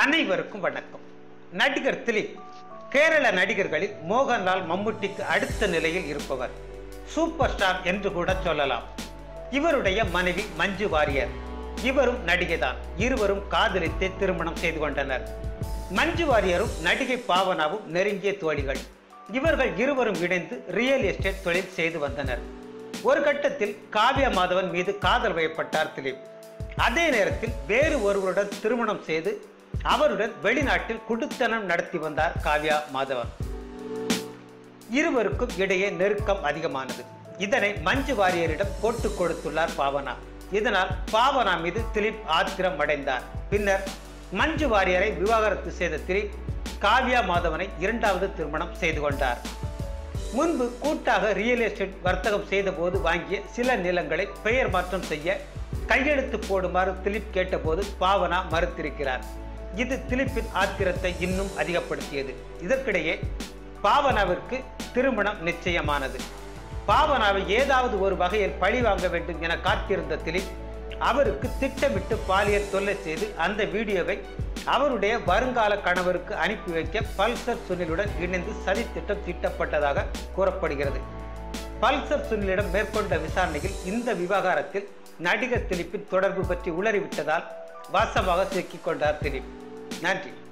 அனைவருக்கும் வணக்கம் நடிகர் திலீப் கேரள நடிகர்களில் மோகன்லால் மம்முட்டிக்கு அடுத்த நிலையில் இருப்பவர் சூப்பர் ஸ்டார் என்று கூட சொல்லலாம் இவருடைய மனைவி மஞ்சு வாரியர் இவரும் நடிகைதான் இருவரும் காதலித்தே திருமணம் செய்து கொண்டனர் மஞ்சு வாரியரும் நடிகை பாவனாவும் நெருங்கிய தோழிகள் இவர்கள் இருவரும் இணைந்து ரியல் எஸ்டேட் தொழில் செய்து வந்தனர் ஒரு கட்டத்தில் காவ்யா மாதவன் மீது காதல் வயப்பட்டார் திலீப் அதே நேரத்தில் வேறு ஒருவருடன் திருமணம் செய்து அவருடன் வெளிநாட்டில் குடுத்தனம் நடத்தி வந்தார் காவ்யா மாதவன் இருவருக்கும் இடையே நெருக்கம் அதிகமானது இதனை மஞ்சு வாரியரிடம் போட்டுக் கொடுத்துள்ளார் பாவனா இதனால் பாவனா மீது திலீப் ஆத்திரம் அடைந்தார் பின்னர் மஞ்சு வாரியரை விவாகரத்து செய்த திலீப் காவ்யா மாதவனை இரண்டாவது திருமணம் செய்து கொண்டார் முன்பு கூட்டாக ரியல் எஸ்டேட் வர்த்தகம் செய்தபோது வாங்கிய சில நிலங்களை பெயர் மாற்றம் செய்ய கையெழுத்து போடுமாறு திலீப் கேட்டபோது பாவனா மறுத்திருக்கிறார் இது திலீப்பின் ஆத்திரத்தை இன்னும் அதிகப்படுத்தியது இதற்கிடையே பாவனாவிற்கு திருமணம் நிச்சயமானது பாவனாவை ஏதாவது ஒரு வகையில் பழி வாங்க வேண்டும் என காத்திருந்த திலீப் அவருக்கு திட்டமிட்டு பாலியல் தொல்லை செய்து அந்த வீடியோவை அவருடைய வருங்கால கணவருக்கு அனுப்பி வைக்க பல்சர் சுனிலுடன் இணைந்து சதித்திட்டம் தீட்டப்பட்டதாக கூறப்படுகிறது பல்சர் சுனிலிடம் மேற்கொண்ட விசாரணையில் இந்த விவகாரத்தில் நடிகர் திலீப்பின் தொடர்பு பற்றி உளறிவிட்டதால் வாசமாக சிக்கிக் கொண்டார் திலீப் நன்றி